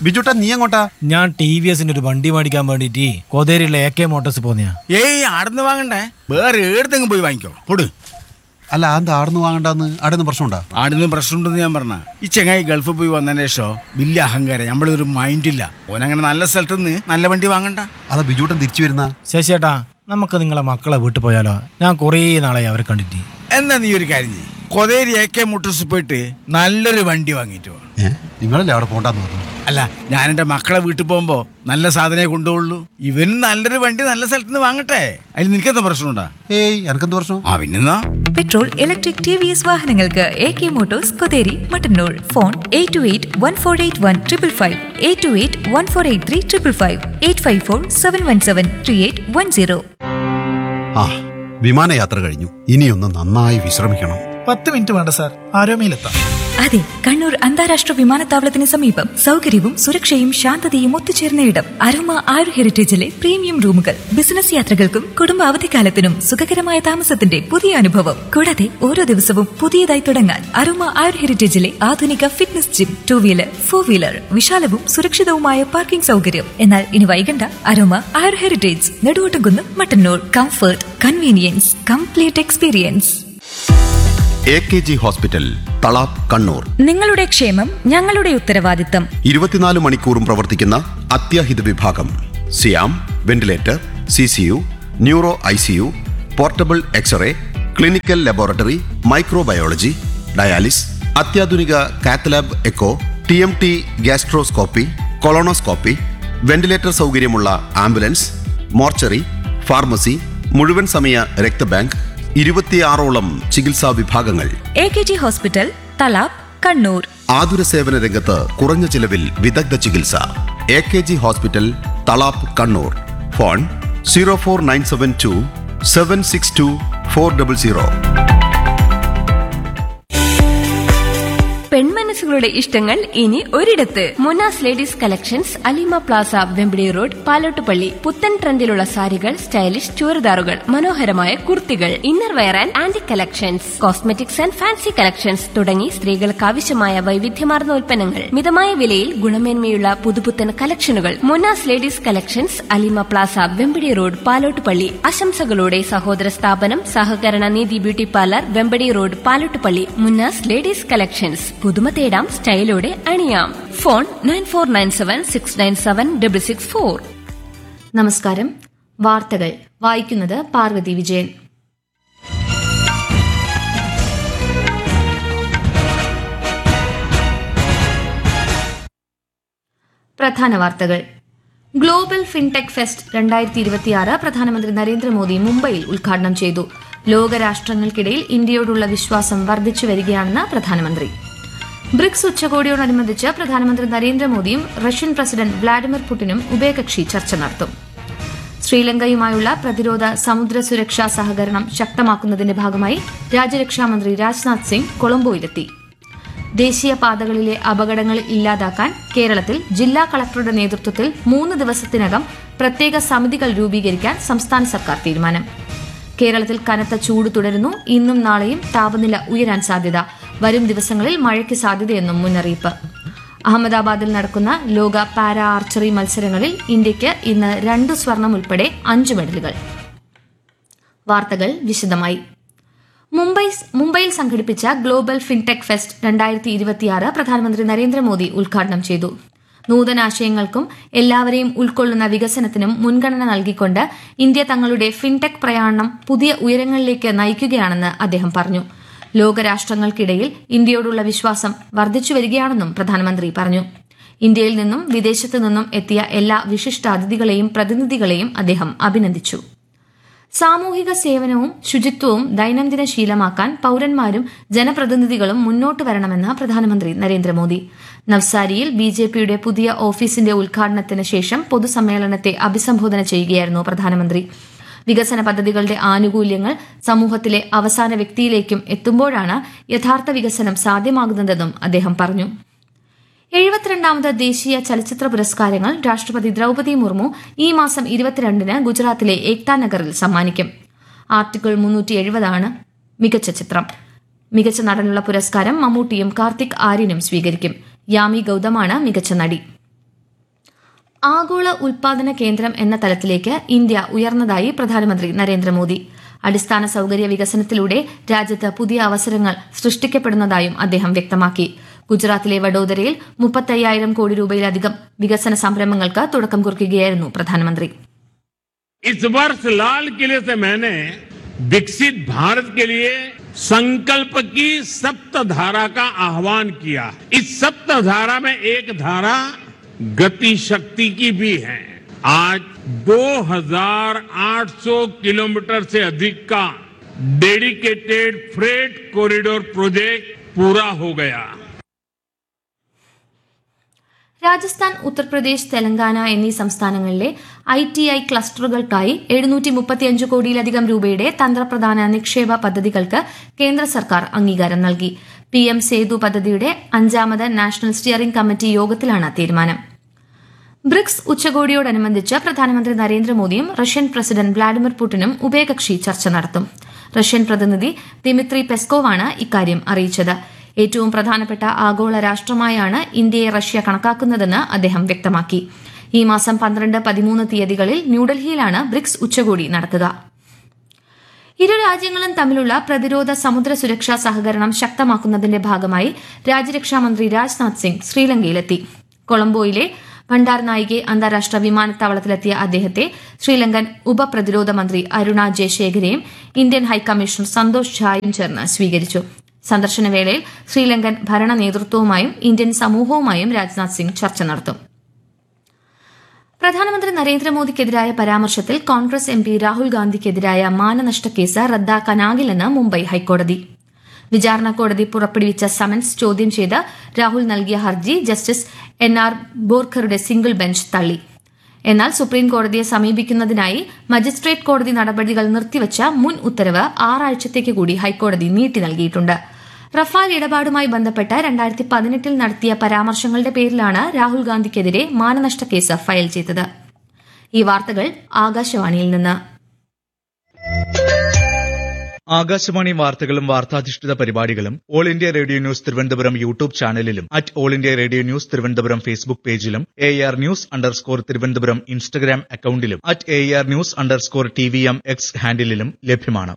ബിജുട്ടാ നീ എങ്ങോട്ടാ ഞാൻ ടി വി എസിന്റെ ഒരു വണ്ടി മേടിക്കാൻ വേണ്ടിട്ട് കോതേരിയിലെ എ കെ മോട്ടോഴ്സ് പോന്നെയാ ഏയ് ആടുന്ന് വാങ്ങണ്ടേ വേറെ ഏടത്തെങ്കിലും പോയി വാങ്ങിക്കോ പൊട് അല്ല എന്താ ആടുന്ന് വാങ്ങണ്ടെന്ന് ആടുന്ന് പ്രശ്നമുണ്ടാ ആടുന്ന് പ്രശ്നമുണ്ടെന്ന് ഞാൻ പറഞ്ഞ ഈ ചെങ്ങായി ഗൾഫിൽ പോയി വന്നതിന് ശേഷം വലിയ അഹങ്കാരം നമ്മളൊരു മൈൻഡില്ല ഓനങ്ങനെ നല്ല സ്ഥലത്ത് നിന്ന് നല്ല വണ്ടി വാങ്ങണ്ട അതാ ബിജുട്ടൻ തിരിച്ചു വരുന്ന ശശിയേട്ടാ നമുക്ക് നിങ്ങളെ മക്കളെ വീട്ടിൽ പോയാലോ ഞാൻ കുറേ നാളായി അവരെ കണ്ടിട്ട് എന്നാ നീ ഒരു കാര്യം ചെയ്യ് കൊതേരി എ കെ മോട്ടോഴ്സ് പോയിട്ട് നല്ലൊരു വണ്ടി വാങ്ങിയിട്ട് വാ ഏ നിങ്ങളല്ലേ അവിടെ പോണ്ടെന്ന് പറഞ്ഞു അല്ല ഞാൻ എൻ്റെ മക്കളെ വീട്ടിൽ പോകുമ്പോ നല്ല സാധനമേ കൊണ്ടുപോകുള്ളൂ ഇവനും നല്ലൊരു വണ്ടി നല്ല സ്ഥലത്ത് നിന്ന് വാങ്ങട്ടെ അതിൽ നിനക്കെന്താ പ്രശ്നമുണ്ടാ ഏയ് എനക്കെന്ത് പ്രശ്നം ആ പിന്നെന്നാ petrol electric T V S വാഹനങ്ങൾക്ക് A K motors Kotheri Mattannur phone eight two eight one four eight one triple five eight two eight one four eight three triple five eight five four seven one seven three eight one zero ആ വിമാനയാത്ര കഴിഞ്ഞു ഇനിയൊന്ന് നന്നായി വിശ്രമിക്കണം പത്ത് minute വേണ്ട sir ആരോമയിലെത്താം അതെ കണ്ണൂർ അന്താരാഷ്ട്ര വിമാനത്താവളത്തിന് സമീപം സൗകര്യവും സുരക്ഷയും ശാന്തതയും ഒത്തുചേർന്ന ഇടം അരോമ ആയുർ ഹെറിറ്റേജിലെ പ്രീമിയം റൂമുകൾ ബിസിനസ് യാത്രകൾക്കും കുടുംബ അവധിക്കാലത്തിനും സുഖകരമായ താമസത്തിന്റെ പുതിയ അനുഭവം കൂടാതെ ഓരോ ദിവസവും പുതിയതായി തുടങ്ങാൻ അരോമ ആയുർ ഹെറിറ്റേജിലെ ആധുനിക fitness gym two wheeler four wheeler വിശാലവും സുരക്ഷിതവുമായ പാർക്കിംഗ് സൗകര്യം എന്നാൽ ഇനി വൈകണ്ട Aroma Ayur Heritage Neduvottumkunnu Mattannur comfort convenience complete experience A K G hospital Thalap Kannur നിങ്ങളുടെ ക്ഷേമം ഞങ്ങളുടെ ഉത്തരവാദിത്തം ഇരുപത്തിനാല് മണിക്കൂറും പ്രവർത്തിക്കുന്ന അത്യാഹിത വിഭാഗം സിയാം ventilator C C U neuro I C U portable x-ray clinical laboratory microbiology dialysis അത്യാധുനിക cath lab echo T M T gastroscopy colonoscopy ventilator സൗകര്യമുള്ള ആംബുലൻസ് മോർച്ചറി ഫാർമസി മുഴുവൻ സമയ രക്തബാങ്ക് ഇരുപത്തിയാറോളം ചികിത്സാ വിഭാഗങ്ങൾ A K G hospital Thalap Kannur ആതുര സേവന രംഗത്ത് കുറഞ്ഞ ചിലവിൽ വിദഗ്ധ ചികിത്സ A K G hospital Thalap Kannur phone zero four nine seven two seven six two four double zero പെൺമനസ്സുകളുടെ ഇഷ്ടങ്ങൾ ഇനി ഒരിടത്ത് Munas ladies collections Alima plaza Vempidi road Palottupalli പുത്തൻ ട്രെൻഡിലുള്ള സാരികൾ സ്റ്റൈലിഷ് ചുരിദാറുകൾ മനോഹരമായ കുർത്തികൾ inner wear and anti collections cosmetics and fancy collections തുടങ്ങി സ്ത്രീകൾക്ക് ആവശ്യമായ വൈവിധ്യമാർന്ന ഉൽപ്പന്നങ്ങൾ മിതമായ വിലയിൽ ഗുണമേന്മയുള്ള പുതുപുത്തൻ കളക്ഷനുകൾ Munas ladies collections Alima plaza Vempadi road Palottupalli ആശംസകളോടെ സഹോദര സ്ഥാപനം സഹകരണ നീതി beauty parlour Vempadi road Palottupalli Munnas ladies collections പുതുമ തേടാം സ്റ്റൈലോടെ അണിയാം phone nine four nine seven six nine seven double six four നമസ്കാരം വാർത്തകൾ വായിക്കുന്നത് പാർവതി വിജയൻ പ്രധാന വാർത്തകൾ ഗ്ലോബൽ ഫിൻടെക് ഫെസ്റ്റ് രണ്ടായിരത്തി ഇരുപത്തിയാറ് പ്രധാനമന്ത്രി നരേന്ദ്രമോദി മുംബൈയിൽ ഉദ്ഘാടനം ചെയ്തു ലോകരാഷ്ട്രങ്ങൾക്കിടയിൽ ഇന്ത്യയോടുള്ള വിശ്വാസം വർദ്ധിച്ചു വരികയാണെന്ന് പ്രധാനമന്ത്രി ബ്രിക്സ് ഉച്ചകോടിയോടനുബന്ധിച്ച് പ്രധാനമന്ത്രി നരേന്ദ്രമോദിയും റഷ്യൻ പ്രസിഡന്റ് വ്ളാഡിമിർ പുടിനും ഉഭയകക്ഷി ചർച്ച നടത്തും ശ്രീലങ്കയുമായുള്ള പ്രതിരോധ സമുദ്ര സുരക്ഷാ സഹകരണം ശക്തമാക്കുന്നതിന്റെ ഭാഗമായി രാജ്യരക്ഷാമന്ത്രി രാജ്നാഥ് സിംഗ് കൊളംബോയിലെത്തി ദേശീയ പാതകളിലെ അപകടങ്ങൾ ഇല്ലാതാക്കാൻ കേരളത്തിൽ ജില്ലാ കളക്ടറുടെ നേതൃത്വത്തിൽ മൂന്ന് ദിവസത്തിനകം പ്രത്യേക സമിതികൾ രൂപീകരിക്കാൻ സംസ്ഥാന സർക്കാർ തീരുമാനം കേരളത്തിൽ കനത്ത ചൂട് തുടരുന്നു ഇന്നും നാളെയും താപനില ഉയരാൻ സാധ്യത വരും ദിവസങ്ങളിൽ മഴയ്ക്ക് സാധ്യതയെന്നും മുന്നറിയിപ്പ് അഹമ്മദാബാദിൽ നടക്കുന്ന ലോക പാരാ ആർച്ചറി മത്സരങ്ങളിൽ ഇന്ത്യയ്ക്ക് ഇന്ന് രണ്ട് സ്വർണം ഉൾപ്പെടെ അഞ്ച് മെഡലുകൾ വാർത്തകൾ വിശദമായി മുംബൈ മുംബൈയിൽ സംഘടിപ്പിച്ച ഗ്ലോബൽ ഫിൻടെക് ഫെസ്റ്റ് രണ്ടായിരത്തി ഇരുപത്തിയാറ് പ്രധാനമന്ത്രി നരേന്ദ്രമോദി ഉദ്ഘാടനം ചെയ്തു നൂതനാശയങ്ങൾക്കും എല്ലാവരെയും ഉൾക്കൊള്ളുന്ന വികസനത്തിനും മുൻഗണന നൽകിക്കൊണ്ട് ഇന്ത്യ തങ്ങളുടെ ഫിൻടെക് പ്രയാണം പുതിയ ഉയരങ്ങളിലേക്ക് നയിക്കുകയാണെന്ന് അദ്ദേഹം പറഞ്ഞു ലോകരാഷ്ട്രങ്ങൾക്കിടയിൽ ഇന്ത്യയോടുള്ള വിശ്വാസം വർദ്ധിച്ചു വരികയാണെന്നും പ്രധാനമന്ത്രി പറഞ്ഞു ഇന്ത്യയിൽ നിന്നും വിദേശത്തു നിന്നും എത്തിയ എല്ലാ വിശിഷ്ടാതിഥികളെയും പ്രതിനിധികളെയും അദ്ദേഹം അഭിനന്ദിച്ചു സാമൂഹിക സേവനവും ശുചിത്വവും ദൈനംദിന ശീലമാക്കാൻ പൌരന്മാരും ജനപ്രതിനിധികളും മുന്നോട്ട് വരണമെന്ന് പ്രധാനമന്ത്രി നരേന്ദ്രമോദി നവ്സാരിയിൽ ബി ജെ പിയുടെ പുതിയ ഓഫീസിന്റെ ഉദ്ഘാടനത്തിന് ശേഷം പൊതുസമ്മേളനത്തെ അഭിസംബോധന ചെയ്യുകയായിരുന്നു പ്രധാനമന്ത്രി വികസന പദ്ധതികളുടെ ആനുകൂല്യങ്ങൾ സമൂഹത്തിലെ അവസാന വ്യക്തിയിലേക്കും എത്തുമ്പോഴാണ് യഥാർത്ഥ വികസനം സാധ്യമാകുന്നതെന്നും അദ്ദേഹം പറഞ്ഞു എഴുപത്തിരണ്ടാമത് ദേശീയ ചലച്ചിത്ര പുരസ്കാരങ്ങൾ രാഷ്ട്രപതി ദ്രൌപതി മുർമു ഈ മാസം ഇരുപത്തിരണ്ടിന് ഗുജറാത്തിലെ ഏക്താ നഗറിൽ സമ്മാനിക്കും ആർട്ടിക്കിൾ മുന്നൂറ്റി എഴുപതാണ് മികച്ച ചിത്രം മികച്ച നടനുള്ള പുരസ്കാരം മമ്മൂട്ടിയും കാർത്തിക് ആര്യനും സ്വീകരിക്കും യാമി ഗൌതമാണ് മികച്ച നടി ആഗോള ഉൽപാദന കേന്ദ്രം എന്ന തലത്തിലേക്ക് ഇന്ത്യ ഉയർന്നതായി പ്രധാനമന്ത്രി നരേന്ദ്രമോദി അടിസ്ഥാന സൌകര്യ വികസനത്തിലൂടെ രാജ്യത്ത് പുതിയ അവസരങ്ങൾ സൃഷ്ടിക്കപ്പെടുന്നതായും അദ്ദേഹം വ്യക്തമാക്കി ഗുജറാത്തിലെ വഡോദരയിൽ മുപ്പത്തയ്യായിരം കോടി രൂപയിലധികം വികസന സംരംഭങ്ങൾക്ക് തുടക്കം കുറിക്കുകയായിരുന്നു പ്രധാനമന്ത്രി इस वर्ष लाल किले से मैंने विकसित भारत के लिए संकल्प की सप्त धारा का आह्वान किया इस सप्त धारा में एक धारा गति शक्ति की भी है आज 2800 किलोमीटर से अधिक का डेडिकेटेड फ्रेट कॉरिडोर प्रोजेक्ट पूरा हो गया രാജസ്ഥാൻ ഉത്തർപ്രദേശ് തെലങ്കാന എന്നീ സംസ്ഥാനങ്ങളിലെ ഐ ടി ഐ ക്ലസ്റ്ററുകൾക്കായി എഴുന്നൂറ്റി മുപ്പത്തിയഞ്ച് കോടിയിലധികം രൂപയുടെ തന്ത്രപ്രധാന നിക്ഷേപ പദ്ധതികൾക്ക് കേന്ദ്ര സർക്കാർ അംഗീകാരം നൽകി പി എം സേതു പദ്ധതിയുടെ അഞ്ചാമത് നാഷണൽ സ്റ്റിയറിംഗ് കമ്മിറ്റി യോഗത്തിലാണ് തീരുമാനം ബ്രിക്സ് ഉച്ചകോടിയോടനുബന്ധിച്ച് പ്രധാനമന്ത്രി നരേന്ദ്രമോദിയും റഷ്യൻ പ്രസിഡന്റ് വ്ളാഡിമിർ പുടിനും ഉഭയകക്ഷി ചർച്ച നടത്തും റഷ്യൻ പ്രതിനിധി ദിമിത്രി പെസ്കോവാണ് ഇക്കാര്യം അറിയിച്ചത് ഏറ്റവും പ്രധാനപ്പെട്ട ആഗോള രാഷ്ട്രമായാണ് ഇന്ത്യയെ റഷ്യ കണക്കാക്കുന്നതെന്ന് അദ്ദേഹം വ്യക്തമാക്കി ഈ മാസം പന്ത്രണ്ട് പതിമൂന്ന് തീയതികളിൽ ന്യൂഡൽഹിയിലാണ് ബ്രിക്സ് ഉച്ചകോടി നടക്കുക ഇരു രാജ്യങ്ങളും തമ്മിലുള്ള പ്രതിരോധ സമുദ്ര സുരക്ഷാ സഹകരണം ശക്തമാക്കുന്നതിന്റെ ഭാഗമായി രാജ്യരക്ഷാമന്ത്രി രാജ്നാഥ് സിംഗ് ശ്രീലങ്കയിലെത്തി കൊളംബോയിലെ ഭണ്ഡാർനായികെ അന്താരാഷ്ട്ര വിമാനത്താവളത്തിലെത്തിയ അദ്ദേഹത്തെ ശ്രീലങ്കൻ ഉപപ്രതിരോധ മന്ത്രി അരുണ ജയശേഖരയും ഇന്ത്യൻ ഹൈക്കമ്മീഷണർ സന്തോഷ് ഝായും ചേർന്ന് സ്വീകരിച്ചു സന്ദർശനവേളയിൽ ശ്രീലങ്കൻ ഭരണ നേതൃത്വവുമായും ഇന്ത്യൻ സമൂഹവുമായും രാജ്നാഥ് സിംഗ് ചർച്ച നടത്തും പ്രധാനമന്ത്രി നരേന്ദ്രമോദിക്കെതിരായ പരാമർശത്തിൽ കോൺഗ്രസ് എം പി രാഹുൽ ഗാന്ധിക്കെതിരായ മാനനഷ്ട കേസ് റദ്ദാക്കാനാകില്ലെന്ന് മുംബൈ ഹൈക്കോടതി വിചാരണ കോടതി പുറപ്പെടുവിച്ച സമൻസ് ചോദ്യം ചെയ്ത് രാഹുൽ നൽകിയ ഹർജി ജസ്റ്റിസ് എൻ ആർ ബോർഖറുടെ സിംഗിൾ ബെഞ്ച് തള്ളി എന്നാൽ സുപ്രീം കോടതിയെ സമീപിക്കുന്നതിനായി മജിസ്ട്രേറ്റ് കോടതി നടപടികൾ നിർത്തിവച്ച മുൻ ഉത്തരവ് ആറാഴ്ചത്തേക്ക് കൂടി ഹൈക്കോടതി നീട്ടി നൽകിയിട്ടുണ്ട് റഫാൽ ഇടപാടുമായി ബന്ധപ്പെട്ട് രണ്ടായിരത്തി പതിനെട്ടിൽ നടത്തിയ പരാമർശങ്ങളുടെ പേരിലാണ് രാഹുൽ ഗാന്ധിക്കെതിരെ മാനനഷ്ട കേസ് ഫയൽ ചെയ്തത് ഈ വാർത്തകൾ ആകാശവാണിയിൽ നിന്ന് ആകാശവാണി വാർത്തകളും വാർത്താധിഷ്ഠിത പരിപാടികളും all India radio news Thiruvananthapuram YouTube ചാനലിലും at all India radio news Thiruvananthapuram Facebook പേജിലും A R news underscore Thiruvananthapuram Instagram അക്കൌണ്ടിലും at A R news underscore T V M X ഹാൻഡിലും ലഭ്യമാണ്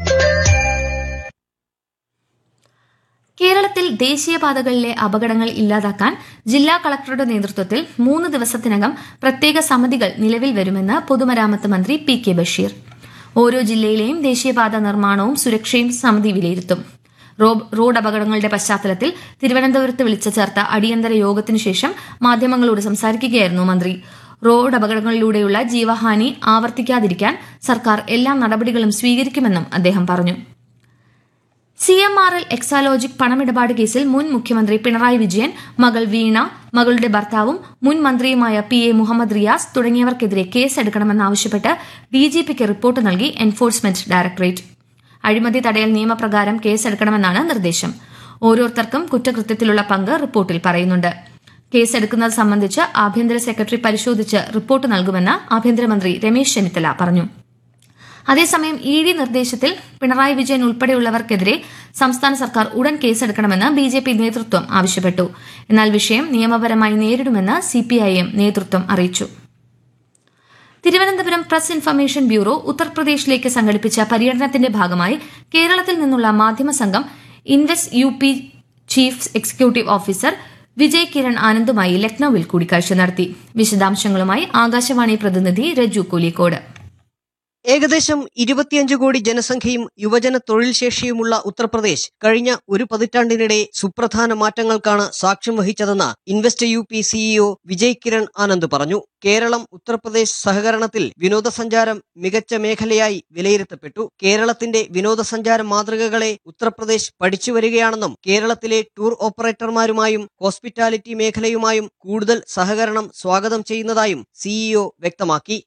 കേരളത്തിൽ ദേശീയപാതകളിലെ അപകടങ്ങൾ ഇല്ലാതാക്കാൻ ജില്ലാ കളക്ടറുടെ നേതൃത്വത്തിൽ മൂന്ന് ദിവസത്തിനകം പ്രത്യേക സമിതികൾ നിലവിൽ വരുമെന്ന് പൊതുമരാമത്ത് മന്ത്രി പി കെ ബഷീർ ഓരോ ജില്ലയിലെയും ദേശീയപാത നിർമ്മാണവും സുരക്ഷയും സമിതി വിലയിരുത്തും റോഡ് അപകടങ്ങളുടെ പശ്ചാത്തലത്തിൽ തിരുവനന്തപുരത്ത് വിളിച്ചു ചേർത്ത അടിയന്തര യോഗത്തിനു ശേഷം മാധ്യമങ്ങളോട് സംസാരിക്കുകയായിരുന്നു മന്ത്രി റോഡ് അപകടങ്ങളിലൂടെയുള്ള ജീവഹാനി ആവർത്തിക്കാതിരിക്കാൻ സർക്കാർ എല്ലാ നടപടികളും സ്വീകരിക്കുമെന്നും അദ്ദേഹം പറഞ്ഞു C M R L Exalogic പണമിടപാട് കേസിൽ മുൻ മുഖ്യമന്ത്രി പിണറായി വിജയൻ മകൾ വീണ മകളുടെ ഭർത്താവും മുൻ മന്ത്രിയുമായ പി എ മുഹമ്മദ് റിയാസ് തുടങ്ങിയവർക്കെതിരെ കേസെടുക്കണമെന്നാവശ്യപ്പെട്ട് ഡിജിപിക്ക് റിപ്പോർട്ട് നൽകി എൻഫോഴ്സ്മെന്റ് ഡയറക്ടറേറ്റ് അഴിമതി തടയൽ നിയമപ്രകാരം കേസെടുക്കണമെന്നാണ് നിർദ്ദേശം ഓരോരുത്തർക്കും കുറ്റകൃത്യത്തിലുള്ള പങ്ക് റിപ്പോർട്ടിൽ പറയുന്നുണ്ട് കേസെടുക്കുന്നത് സംബന്ധിച്ച് ആഭ്യന്തര സെക്രട്ടറി പരിശോധിച്ച് റിപ്പോർട്ട് നൽകുമെന്ന് ആഭ്യന്തരമന്ത്രി രമേശ് ചെന്നിത്തല പറഞ്ഞു അതേസമയം ഇ ഡി നിർദ്ദേശത്തിൽ പിണറായി വിജയൻ ഉൾപ്പെടെയുള്ളവർക്കെതിരെ സംസ്ഥാന സർക്കാർ ഉടൻ കേസെടുക്കണമെന്ന് ബി ജെ പി നേതൃത്വം ആവശ്യപ്പെട്ടു എന്നാൽ വിഷയം നിയമപരമായി നേരിടുമെന്ന് സിപിഐഎം നേതൃത്വം അറിയിച്ചു തിരുവനന്തപുരം പ്രസ് ഇൻഫർമേഷൻ ബ്യൂറോ ഉത്തർപ്രദേശിലേക്ക് സംഘടിപ്പിച്ച പര്യടനത്തിന്റെ ഭാഗമായി കേരളത്തിൽ നിന്നുള്ള മാധ്യമ സംഘം invest U P chief executive officer Vijay Kiran ആനന്ദുമായി ലക്നൌവിൽ കൂടിക്കാഴ്ച നടത്തി വിശദാംശങ്ങളുമായി ആകാശവാണി പ്രതിനിധി രജു കോലിക്കോട് ഏകദേശം ഇരുപത്തിയഞ്ച് കോടി ജനസംഖ്യയും യുവജന തൊഴിൽ ശേഷിയുമുള്ള ഉത്തർപ്രദേശ് കഴിഞ്ഞ ഒരു പതിറ്റാണ്ടിനിടെ സുപ്രധാന മാറ്റങ്ങൾക്കാണ് സാക്ഷ്യം വഹിച്ചതെന്ന് invest U P CEO Vijay Kiran Anand പറഞ്ഞു കേരളം ഉത്തർപ്രദേശ് സഹകരണത്തിൽ വിനോദസഞ്ചാരം മികച്ച മേഖലയായി വിലയിരുത്തപ്പെട്ടു കേരളത്തിന്റെ വിനോദസഞ്ചാര മാതൃകകളെ ഉത്തർപ്രദേശ് പഠിച്ചു വരികയാണെന്നും കേരളത്തിലെ ടൂർ ഓപ്പറേറ്റർമാരുമായും ഹോസ്പിറ്റാലിറ്റി മേഖലയുമായും കൂടുതൽ സഹകരണം സ്വാഗതം ചെയ്യുന്നതായും സിഇഒ വ്യക്തമാക്കി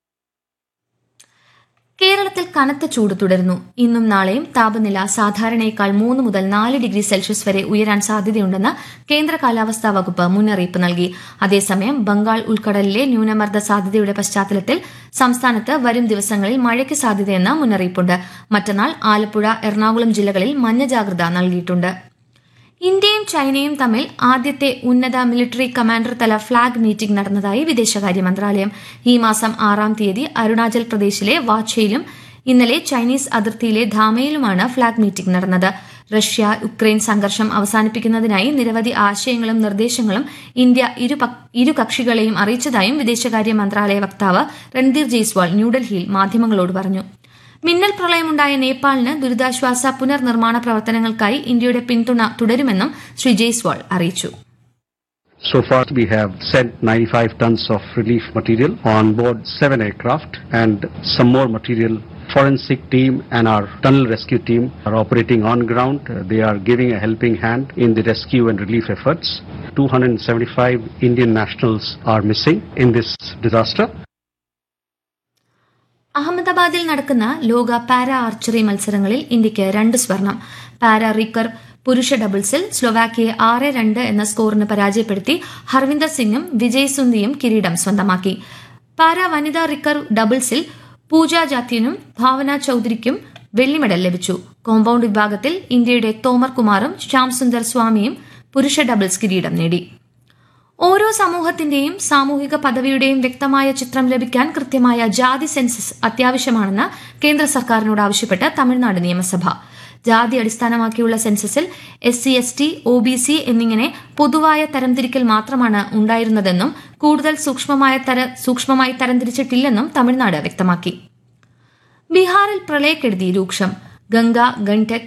കേരളത്തിൽ കനത്ത ചൂട് തുടരുന്നു ഇന്നും നാളെയും താപനില സാധാരണയേക്കാൾ മൂന്ന് മുതൽ നാല് ഡിഗ്രി സെൽഷ്യസ് വരെ ഉയരാൻ സാധ്യതയുണ്ടെന്ന് കേന്ദ്ര കാലാവസ്ഥാ വകുപ്പ് മുന്നറിയിപ്പ് നൽകി അതേസമയം ബംഗാൾ ഉൾക്കടലിലെ ന്യൂനമർദ്ദ സാധ്യതയുടെ പശ്ചാത്തലത്തിൽ സംസ്ഥാനത്ത് വരും ദിവസങ്ങളിൽ മഴയ്ക്ക് സാധ്യതയെന്ന് മുന്നറിയിപ്പുണ്ട് മറ്റന്നാൾ ആലപ്പുഴ എറണാകുളം ജില്ലകളിൽ മഞ്ഞ ജാഗ്രത നൽകിയിട്ടുണ്ട് ഇന്ത്യയും ചൈനയും തമ്മിൽ ആദ്യത്തെ ഉന്നത മിലിറ്ററി കമാൻഡർ തല ഫ്ളാഗ് മീറ്റിംഗ് നടന്നതായി വിദേശകാര്യ മന്ത്രാലയം ഈ മാസം ആറാം തീയതി അരുണാചൽ പ്രദേശിലെ വാച്ചയിലും ഇന്നലെ ചൈനീസ് അതിർത്തിയിലെ ധാമയിലുമാണ് ഫ്ളാഗ് മീറ്റിംഗ് നടന്നത് റഷ്യ ഉക്രൈൻ സംഘർഷം അവസാനിപ്പിക്കുന്നതിനായി നിരവധി ആശയങ്ങളും നിർദ്ദേശങ്ങളും ഇന്ത്യ ഇരു പക്- ഇരു കക്ഷികളെയും അറിയിച്ചതായും വിദേശകാര്യ മന്ത്രാലയ വക്താവ് രൺധീർ ജയ്സ്വാൾ ന്യൂഡൽഹിയിൽ മാധ്യമങ്ങളോട് പറഞ്ഞു മിന്നൽ പ്രളയമുണ്ടായ നേപ്പാളിന് ദുരിതാശ്വാസ പുനർനിർമ്മാണ പ്രവർത്തനങ്ങൾക്കായി ഇന്ത്യയുടെ പിന്തുണ തുടരുമെന്നും ശ്രീ ജയ്സ്വാൾ അറിയിച്ചു So far, we have sent 95 tons of relief material on board seven aircraft, and some more material. Forensic team and our tunnel rescue team are operating on ground. Uh, They are giving a helping hand in the rescue and relief efforts. 275 Indian nationals are missing in this disaster. അഹമ്മദാബാദിൽ നടക്കുന്ന ലോക para archery മത്സരങ്ങളിൽ ഇന്ത്യയ്ക്ക് രണ്ട് സ്വർണം para റിക്കർ പുരുഷ ഡബിൾസിൽ സ്ലൊവാക്കിയെ ആറ് രണ്ട് എന്ന സ്കോറിന് പരാജയപ്പെടുത്തി ഹർവിന്ദർ സിംഗും വിജയ് സുന്ദിയും കിരീടം സ്വന്തമാക്കി പാരാ വനിതാ റിക്കർ ഡബിൾസിൽ പൂജ ജാത്യനും ഭാവന ചൌധരിക്കും വെള്ളി മെഡൽ ലഭിച്ചു കോമ്പൌണ്ട് വിഭാഗത്തിൽ ഇന്ത്യയുടെ തോമർ കുമാറും ശ്യാം സുന്ദർ സ്വാമിയും പുരുഷ ഡബിൾസ് കിരീടം നേടി ഓരോ സമൂഹത്തിന്റെയും സാമൂഹിക പദവിയുടെയും വ്യക്തമായ ചിത്രം ലഭിക്കാൻ കൃത്യമായ ജാതി സെൻസസ് അത്യാവശ്യമാണെന്ന് കേന്ദ്ര സർക്കാരിനോട് ആവശ്യപ്പെട്ട് തമിഴ്നാട് നിയമസഭ ജാതി അടിസ്ഥാനമാക്കിയുള്ള സെൻസസിൽ S C S T O B C എന്നിങ്ങനെ പൊതുവായ തരംതിരിക്കൽ മാത്രമാണ് ഉണ്ടായിരുന്നതെന്നും കൂടുതൽ സൂക്ഷ്മമായ തര സൂക്ഷ്മമായി തരംതിരിച്ചിട്ടില്ലെന്നും തമിഴ്നാട് വ്യക്തമാക്കി ബീഹാറിൽ പ്രളയക്കെടുതി രൂക്ഷം ഗംഗ ഗണ്ഡക്